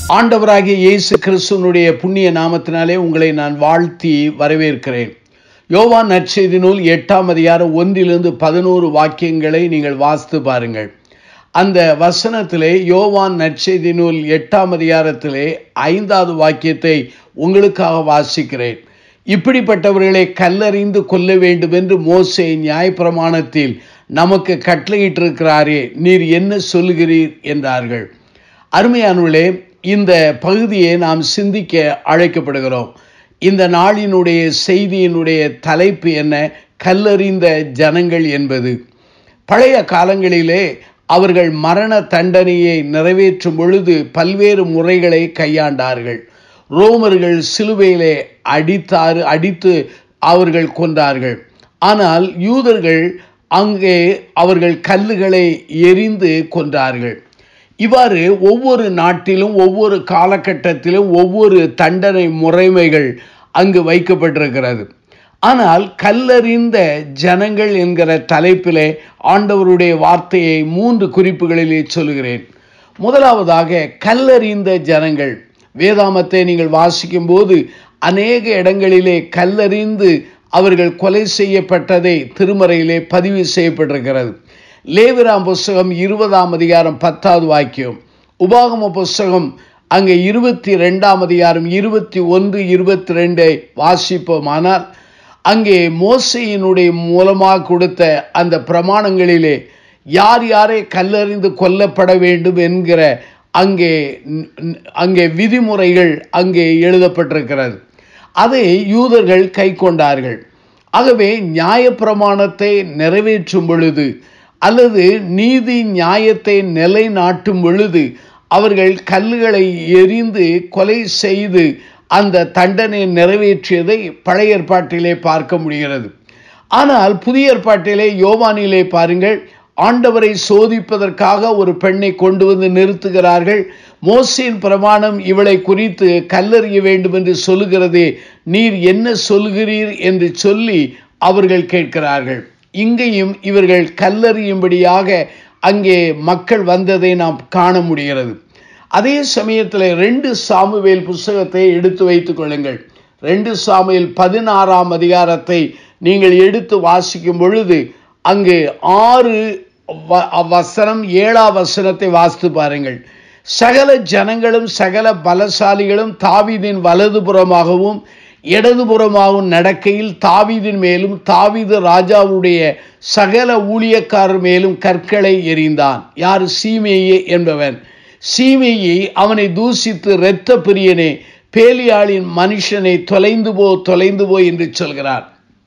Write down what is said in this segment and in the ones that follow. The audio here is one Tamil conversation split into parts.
ஆண்டவராகிய இயேசு கிறிஸ்துவனுடைய புண்ணிய நாமத்தினாலே உங்களை நான் வாழ்த்தி வரவேற்கிறேன் யோவான் நற்செய்தி நூல் எட்டாம் அதிகாரம் ஒன்றிலிருந்து பதினோரு வாக்கியங்களை நீங்கள் வாசித்து பாருங்கள் அந்த வசனத்திலே யோவான் நற்செய்தி நூல் எட்டாம் அதிகாரத்திலே ஐந்தாவது வாக்கியத்தை உங்களுக்காக வாசிக்கிறேன் இப்படிப்பட்டவர்களை கல்லறிந்து கொல்ல வேண்டும் என்று மோசே நியாயப்பிரமாணத்தில் நமக்கு கட்டளையிட்டிருக்கிறாரே நீர் என்ன சொல்லுகிறீர் என்றார்கள் அருமையானவர்களே இந்த பகுதியை நாம் சிந்திக்க அழைக்கப்படுகிறோம் இந்த நாளினுடைய செய்தியினுடைய தலைப்பு என்ன கல்லறிந்த ஜனங்கள் என்பது பழைய காலங்களிலே அவர்கள் மரண தண்டனையை நிறைவேற்றும் பொழுது பல்வேறு முறைகளை கையாண்டார்கள் ரோமர்கள் சிலுவையிலே அடித்தார் அடித்து அவர்கள் கொண்டார்கள் ஆனால் யூதர்கள் அங்கே அவர்கள் கல்லுகளை எரிந்து கொன்றார்கள் இவ்வாறு ஒவ்வொரு நாட்டிலும் ஒவ்வொரு காலகட்டத்திலும் ஒவ்வொரு தண்டனை முறைமைகள் அங்கு வைக்கப்பட்டிருக்கிறது ஆனால் கல்லறிந்த ஜனங்கள் என்கிற தலைப்பிலே ஆண்டவருடைய வார்த்தையை மூன்று குறிப்புகளிலே சொல்கிறேன் முதலாவதாக கல்லறிந்த ஜனங்கள் வேதாமத்தை நீங்கள் வாசிக்கும் போது அநேக இடங்களிலே கல்லறிந்து அவர்கள் கொலை செய்யப்பட்டதை திருமறையிலே பதிவு செய்யப்பட்டிருக்கிறது லேவிராம் புஸ்தகம் இருபதாம் அதிகாரம் பத்தாவது வாக்கியம் உபாகம புஸ்தகம் அங்கே இருபத்தி ரெண்டாம் அதிகாரம் இருபத்தி ஒன்று இருபத்தி ரெண்டை வாசிப்போமானால் அங்கே மோசையினுடைய மூலமாக கொடுத்த அந்த பிரமாணங்களிலே யார் யாரை கல்லறிந்து கொல்லப்பட வேண்டும் என்கிற அங்கே அங்கே விதிமுறைகள் அங்கே எழுதப்பட்டிருக்கிறது அதை யூதர்கள் கை கொண்டார்கள் ஆகவே நியாயப்பிரமாணத்தை நிறைவேற்றும் பொழுது அல்லது நீதி நியாயத்தை நிலைநாட்டும் பொழுது அவர்கள் கல்லுகளை எரிந்து கொலை செய்து அந்த தண்டனை நிறைவேற்றியதை பழைய ஏற்பாட்டிலே பார்க்க முடிகிறது ஆனால் புதிய ஏற்பாட்டிலே யோவானிலே பாருங்கள் ஆண்டவரை சோதிப்பதற்காக ஒரு பெண்ணை கொண்டு வந்து நிறுத்துகிறார்கள் மோசின் பிரமாணம் இவளை குறித்து கல்லறிய வேண்டும் என்று சொல்லுகிறதே நீர் என்ன சொல்லுகிறீர் என்று சொல்லி அவர்கள் கேட்கிறார்கள் இங்கேயும் இவர்கள் கல்லறியும்படியாக அங்கே மக்கள் வந்ததை நாம் காண முடிகிறது அதே சமயத்தில் ரெண்டு சாமுவேல் புஸ்தகத்தை எடுத்து வைத்துக் கொள்ளுங்கள் ரெண்டு சாமுவேல் பதினாறாம் அதிகாரத்தை நீங்கள் எடுத்து வாசிக்கும் பொழுது அங்கு ஆறு வசனம் ஏழாம் வசனத்தை வாசித்து பாருங்கள் சகல ஜனங்களும் சகல பலசாலிகளும் தாவிதின் வலதுபுறமாகவும் இடதுபுறமாகவும் நடக்கையில் தாவீதின் மேலும் தாவீது ராஜாவுடைய சகல ஊழியக்காரர் மேலும் கற்களை எறிந்தான் யார் சீமேயே என்பவன் சீமையை அவனை தூசித்து இரத்த பிரியனே பேலியாளின் மனுஷனை தொலைந்து போ தொலைந்து போ என்று சொல்கிறார்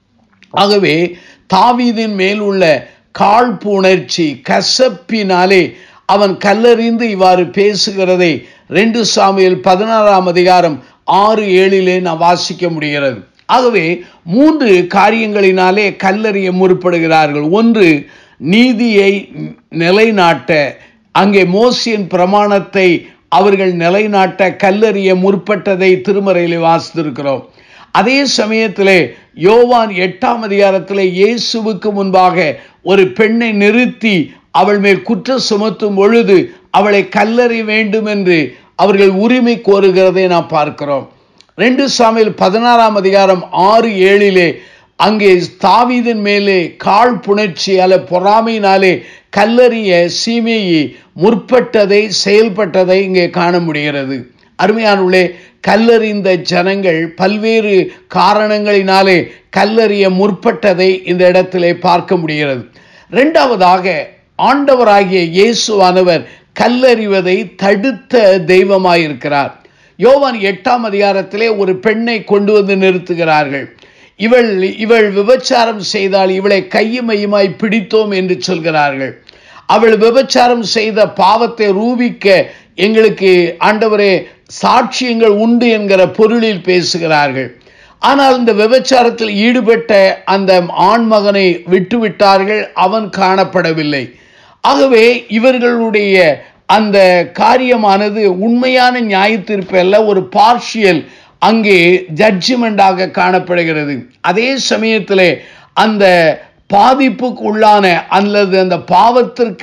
ஆகவே தாவீதின் மேல் உள்ள காழ்ப்புணர்ச்சி கசப்பினாலே அவன் கல்லறிந்து இவ்வாறு பேசுகிறதை ரெண்டு சாமியில் பதினாறாம் அதிகாரம் ஆறு ஏழிலே நான் வாசிக்க முடிகிறது ஆகவே மூன்று காரியங்களினாலே கல்லறிய முற்படுகிறார்கள் ஒன்று நீதியை நிலைநாட்ட அங்கே மோசியின் பிரமாணத்தை அவர்கள் நிலைநாட்ட கல்லறிய முற்பட்டதை திருமறையிலே வாசித்திருக்கிறோம் அதே சமயத்திலே யோவான் எட்டாம் அதிகாரத்திலே இயேசுவுக்கு முன்பாக ஒரு பெண்ணை நிறுத்தி அவள் மேல் குற்றம் சுமத்தும் பொழுது அவளை கல்லறி வேண்டும் என்று அவர்கள் உரிமை கோருகிறதை நாம் பார்க்கிறோம் ரெண்டு சாமியில் பதினாறாம் அதிகாரம் ஆறு ஏழிலே அங்கே தாவீதின் மேலே கால் புணர்ச்சி அல்ல பொறாமையினாலே கல்லறிய சீமையை முற்பட்டதை செயல்பட்டதை இங்கே காண முடிகிறது அருமையானுள்ளே கல்லறிந்த ஜனங்கள் பல்வேறு காரணங்களினாலே கல்லறிய முற்பட்டதை இந்த இடத்திலே பார்க்க முடிகிறது ரெண்டாவதாக ஆண்டவராகிய இயேசுவானவர் கல்லறிவதை தடுத்த தெய்வமாயிருக்கிறார் யோவான் எட்டாம் அதிகாரத்திலே ஒரு பெண்ணை கொண்டு வந்து நிறுத்துகிறார்கள் இவள் இவள் விபச்சாரம் செய்தால் இவளை கையுமையுமாய் பிடித்தோம் என்று சொல்கிறார்கள் அவள் விபச்சாரம் செய்த பாவத்தை ரூபிக்க எங்களுக்கு ஆண்டவரே சாட்சியங்கள் உண்டு என்கிற பொருளில் பேசுகிறார்கள் ஆனால் இந்த விபச்சாரத்தில் ஈடுபட்ட அந்த ஆண்மகனை விட்டுவிட்டார்கள் அவன் காணப்படவில்லை ஆகவே இவர்களுடைய அந்த காரியமானது உண்மையான நியாயத்தீர்ப்பு அல்ல ஒரு பார்ஷியல் அங்கே ஜட்ஜ்மெண்டாக காணப்படுகிறது அதே சமயத்தில் அந்த பாதிப்புக்கு உள்ளான அல்லது அந்த பாவத்திற்கு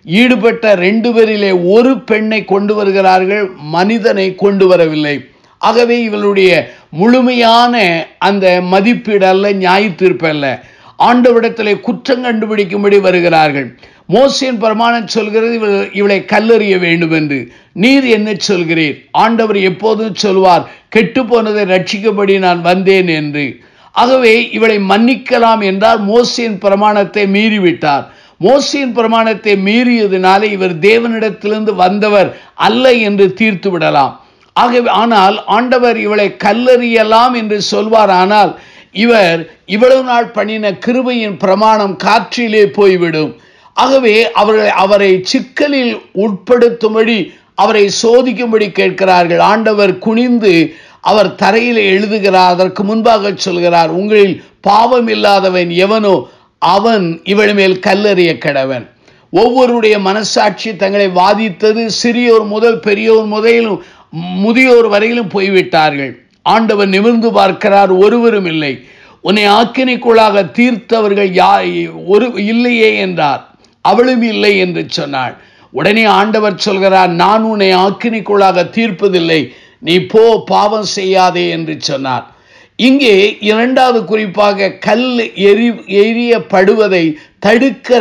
ஈடுபட்ட ரெண்டு பேரிலே ஒரு பெண்ணை கொண்டு வருகிறார்கள் மனிதனை கொண்டு வரவில்லை ஆகவே இவளுடைய முழுமையான அந்த மதிப்பீடு அல்ல நியாய தீர்ப்பு அல்ல ஆண்டவிடத்திலே குற்றம் கண்டுபிடிக்கும்படி வருகிறார்கள் மோசியின் பிரமாணம் சொல்கிறது இவள் இவளை கல்லறிய வேண்டும் என்று நீர் என்ன சொல்கிறீர் ஆண்டவர் எப்போதும் சொல்வார் கெட்டு போனதை ரட்சிக்கபடி நான் வந்தேன் என்று ஆகவே இவளை மன்னிக்கலாம் என்றால் மோசியின் பிரமாணத்தை மீறிவிட்டார் மோசியின் பிரமாணத்தை மீறியதினாலே இவர் தேவனிடத்திலிருந்து வந்தவர் அல்ல என்று தீர்த்து விடலாம் ஆகவே ஆனால் ஆண்டவர் இவளை கல்லறியலாம் என்று சொல்வார் ஆனால் இவர் இவ்வளவு நாள் பண்ணின கிருபையின் பிரமாணம் காற்றிலே போய்விடும் ஆகவே அவர்களை அவரை சிக்கலில் உட்படுத்தும்படி அவரை சோதிக்கும்படி கேட்கிறார்கள் ஆண்டவர் குனிந்து அவர் தரையில் எழுதுகிறார் அதற்கு முன்பாக சொல்கிறார் உங்களில் பாவம் இல்லாதவன் எவனோ அவன் இவள் மேல் கல்லறிய கடவன் ஒவ்வொருடைய மனசாட்சி தங்களை வாதித்தது சிறியோர் முதல் பெரியோர் முதலும் முதியோர் வரையிலும் போய்விட்டார்கள் ஆண்டவர் நிமிர்ந்து பார்க்கிறார் ஒருவரும் இல்லை உன்னை ஆக்கினைக்குள்ளாக தீர்த்தவர்கள் யா ஒரு இல்லையே என்றார் அவளும் இல்லை என்று சொன்னாள் உடனே ஆண்டவர் சொல்கிறார் நான் உன்னை ஆக்கினைக்குள்ளாக தீர்ப்பதில்லை நீ போ பாவம் செய்யாதே என்று சொன்னார் இங்கே இரண்டாவது குறிப்பாக கல் எரி எரியப்படுவதை தடுக்கிற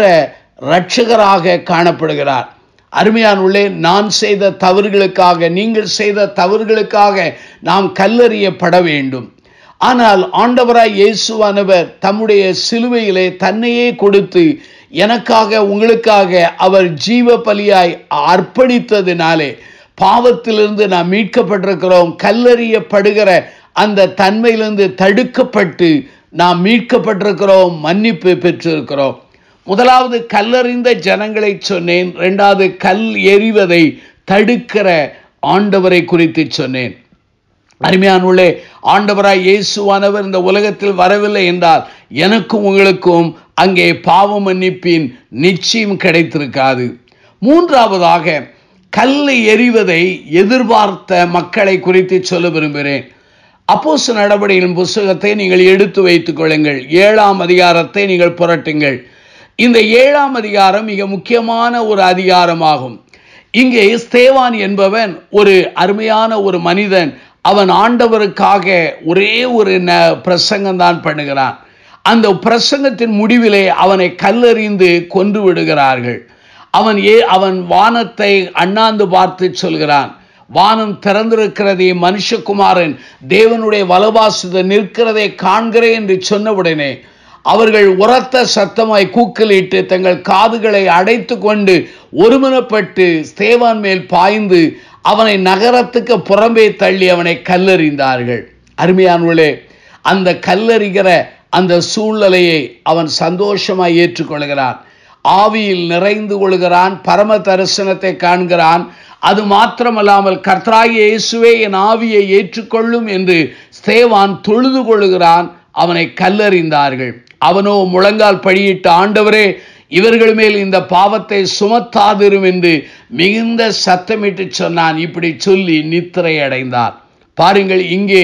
இரட்சகராக காணப்படுகிறார் அருமையான உள்ளே நான் செய்த தவறுகளுக்காக நீங்கள் செய்த தவறுகளுக்காக நாம் கல்லறியப்பட வேண்டும் ஆனால் ஆண்டவராய் இயேசுவானவர் தம்முடைய சிலுவையிலே தன்னையே கொடுத்து எனக்காக உங்களுக்காக அவர் ஜீவ பலியாய் அர்ப்பணித்ததினாலே பாவத்திலிருந்து நாம் மீட்கப்பட்டிருக்கிறோம் கல்லறியப்படுகிற அந்த தன்மையிலிருந்து தடுக்கப்பட்டு நாம் மீட்கப்பட்டிருக்கிறோம் மன்னிப்பு பெற்றிருக்கிறோம் முதலாவது கல்லறிந்த ஜனங்களை சொன்னேன் இரண்டாவது கல் எறிவதை தடுக்கிற ஆண்டவரை குறித்து சொன்னேன் அருமையானுள்ளே ஆண்டவராய் இயேசுவானவர் இந்த உலகத்தில் வரவில்லை என்றால் எனக்கும் உங்களுக்கும் அங்கே பாவ மன்னிப்பின் நிச்சயம் கிடைத்திருக்காது மூன்றாவதாக கல்லை எறிவதை எதிர்பார்த்த மக்களை குறித்து சொல்ல விரும்புகிறேன் அப்போஸ் நடவடிக்கையின் புஸ்தகத்தை நீங்கள் எடுத்து வைத்துக் கொள்ளுங்கள் ஏழாம் அதிகாரத்தை நீங்கள் புரட்டுங்கள் இந்த ஏழாம் அதிகாரம் மிக முக்கியமான ஒரு அதிகாரமாகும் இங்கே ஸ்தேவான் என்பவன் ஒரு அருமையான ஒரு மனிதன் அவன் ஆண்டவருக்காக ஒரே ஒரு ந பிரசங்கம் தான் பண்ணுகிறான் அந்த பிரசங்கத்தின் முடிவிலே அவனை கல்லறிந்து கொன்று விடுகிறார்கள் அவன் ஏ அவன் வானத்தை அண்ணாந்து பார்த்து சொல்கிறான் வானம் திறந்திருக்கிறதே மனுஷகுமாரன் தேவனுடைய வலவாசுத நிற்கிறதை காண்கிறேன் என்று சொன்னவுடனே அவர்கள் உரத்த சத்தமாய் கூக்கலிட்டு தங்கள் காதுகளை அடைத்து கொண்டு ஒருமனப்பட்டு ஸ்தேவான் மேல் பாய்ந்து அவனை நகரத்துக்கு புறம்பே தள்ளி அவனை கல்லறிந்தார்கள் அருமையானவர்களே அந்த கல்லறிகிற அந்த சூழ்நிலையை அவன் சந்தோஷமாய் ஏற்றுக்கொள்கிறான் ஆவியில் நிறைந்து கொள்கிறான் பரம தரிசனத்தை காண்கிறான் அது மாத்திரமல்லாமல் கர்த்தராகிய இயேசுவே என் ஆவியை ஏற்றுக்கொள்ளும் என்று ஸ்தேவான் தொழுது கொள்கிறான் அவனை கல்லறிந்தார்கள் அவனோ முழங்கால் படியிட்ட ஆண்டவரே இவர்கள் மேல் இந்த பாவத்தை சுமத்தாதிரும் என்று மிகுந்த சத்தமிட்டு சொன்னான் இப்படி சொல்லி நித்திரை அடைந்தார் பாருங்கள் இங்கே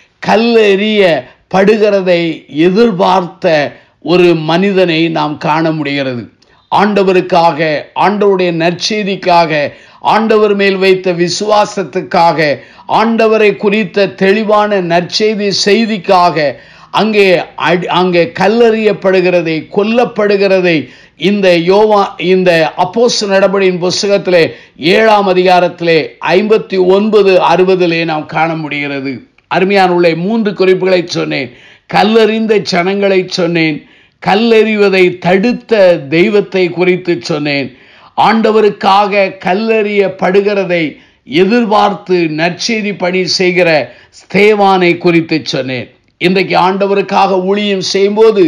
கல்லெறிய படுகிறதை எதிர்பார்த்த ஒரு மனிதனை நாம் காண முடிகிறது ஆண்டவருக்காக ஆண்டவருடைய நற்செய்திக்காக ஆண்டவர் மேல் வைத்த விசுவாசத்துக்காக ஆண்டவரை குறித்த தெளிவான நற்செய்தி செய்திக்காக அங்கே அங்கே கல்லறியப்படுகிறதை கொல்லப்படுகிறதை இந்த யோவா இந்த அப்போஸ் நடபடியின் புஸ்தகத்திலே ஏழாம் அதிகாரத்திலே ஐம்பத்தி ஒன்பது அறுபதிலே நாம் காண முடிகிறது அருமையான உள்ள மூன்று குறிப்புகளை சொன்னேன் கல்லறிந்த ஜனங்களை சொன்னேன் கல்லெறிவதை தடுத்த தெய்வத்தை குறித்து சொன்னேன் ஆண்டவருக்காக கல்லறியப்படுகிறதை எதிர்பார்த்து நற்செய்தி பணி செய்கிற ஸ்தேவானை குறித்து சொன்னேன் இன்றைக்கு ஆண்டவருக்காக ஊழியம் செய்யும்போது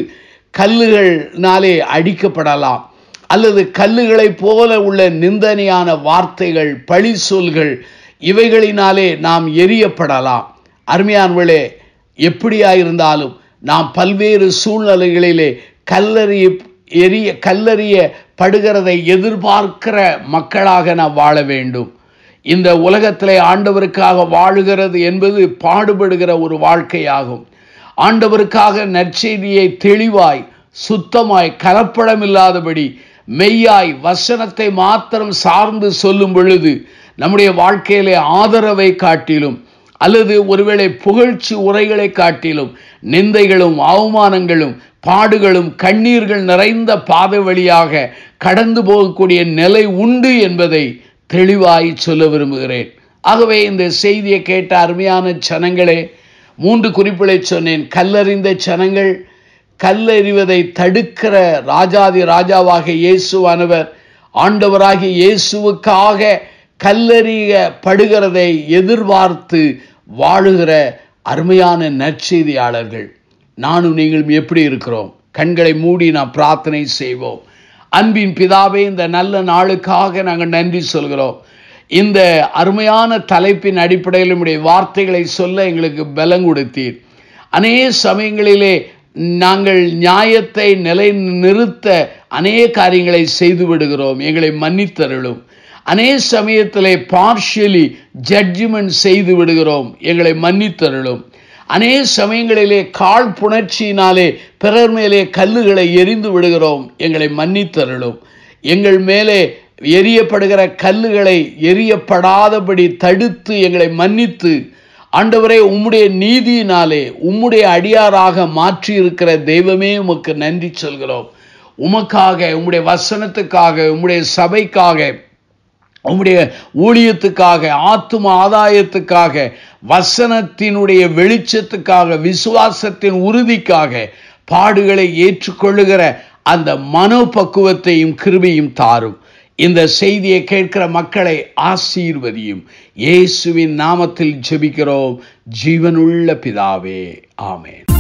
கல்லுகள்னாலே அடிக்கப்படலாம் அல்லது கல்லுகளைப் போல உள்ள நிந்தனையான வார்த்தைகள் பழி சொல்கள் இவைகளினாலே நாம் எரியப்படலாம் அருமையானவளே எப்படியாயிருந்தாலும் நாம் பல்வேறு சூழ்நிலைகளிலே கல்லறிய எரிய கல்லறிய படுகிறதை எதிர்பார்க்கிற மக்களாக நாம் வாழ வேண்டும் இந்த உலகத்திலே ஆண்டவருக்காக வாழுகிறது என்பது பாடுபடுகிற ஒரு வாழ்க்கையாகும் ஆண்டவருக்காக நற்செய்தியை தெளிவாய் சுத்தமாய் கலப்படமில்லாதபடி மெய்யாய் வசனத்தை மாத்திரம் சார்ந்து சொல்லும் பொழுது நம்முடைய வாழ்க்கையிலே ஆதரவை காட்டிலும் அல்லது ஒருவேளை புகழ்ச்சி உரைகளை காட்டிலும் நிந்தைகளும் அவமானங்களும் பாடுகளும் கண்ணீர்கள் நிறைந்த பாதை வழியாக கடந்து போகக்கூடிய நிலை உண்டு என்பதை தெளிவாய் சொல்ல விரும்புகிறேன் ஆகவே இந்த செய்தியை கேட்ட அருமையான சனங்களே மூன்று குறிப்புகளை சொன்னேன் கல்லறிந்த சனங்கள் கல்லெறிவதை தடுக்கிற ராஜாதி ராஜாவாக இயேசுவானவர் ஆண்டவராகிய இயேசுவுக்காக கல்லறியப்படுகிறதை எதிர்பார்த்து வாழுகிற அருமையான நற்செய்தியாளர்கள் நானும் நீங்களும் எப்படி இருக்கிறோம் கண்களை மூடி நாம் பிரார்த்தனை செய்வோம் அன்பின் பிதாவே இந்த நல்ல நாளுக்காக நாங்கள் நன்றி சொல்கிறோம் இந்த அருமையான தலைப்பின் அடிப்படையில் நம்முடைய வார்த்தைகளை சொல்ல எங்களுக்கு பலம் கொடுத்தீர் அநேக சமயங்களிலே நாங்கள் நியாயத்தை நிலை நிறுத்த அநேக காரியங்களை செய்து விடுகிறோம் எங்களை மன்னித்தருளும் அநேக சமயத்திலே பார்ஷியலி ஜட்ஜ்மெண்ட் செய்து விடுகிறோம் எங்களை மன்னித்தருளும் அநேக சமயங்களிலே கால் புணர்ச்சியினாலே பிறர் மேலே கல்லுகளை எரிந்து விடுகிறோம் எங்களை மன்னித்தருளும் எங்கள் மேலே எரியப்படுகிற கல்லுகளை எரியப்படாதபடி தடுத்து எங்களை மன்னித்து ஆண்டவரே உம்முடைய நீதியினாலே உம்முடைய அடியாராக மாற்றி இருக்கிற தெய்வமே உமக்கு நன்றி சொல்கிறோம் உமக்காக உம்முடைய வசனத்துக்காக உம்முடைய சபைக்காக உம்முடைய ஊழியத்துக்காக ஆத்தும ஆதாயத்துக்காக வசனத்தினுடைய வெளிச்சத்துக்காக விசுவாசத்தின் உறுதிக்காக பாடுகளை ஏற்றுக்கொள்ளுகிற அந்த மனோபக்குவத்தையும் கிருபையும் தாரும் இந்த செய்தியை கேட்கிற மக்களை ஆசீர்வதியும் இயேசுவின் நாமத்தில் ஜெபிக்கிறோம் ஜீவனுள்ள பிதாவே ஆமென்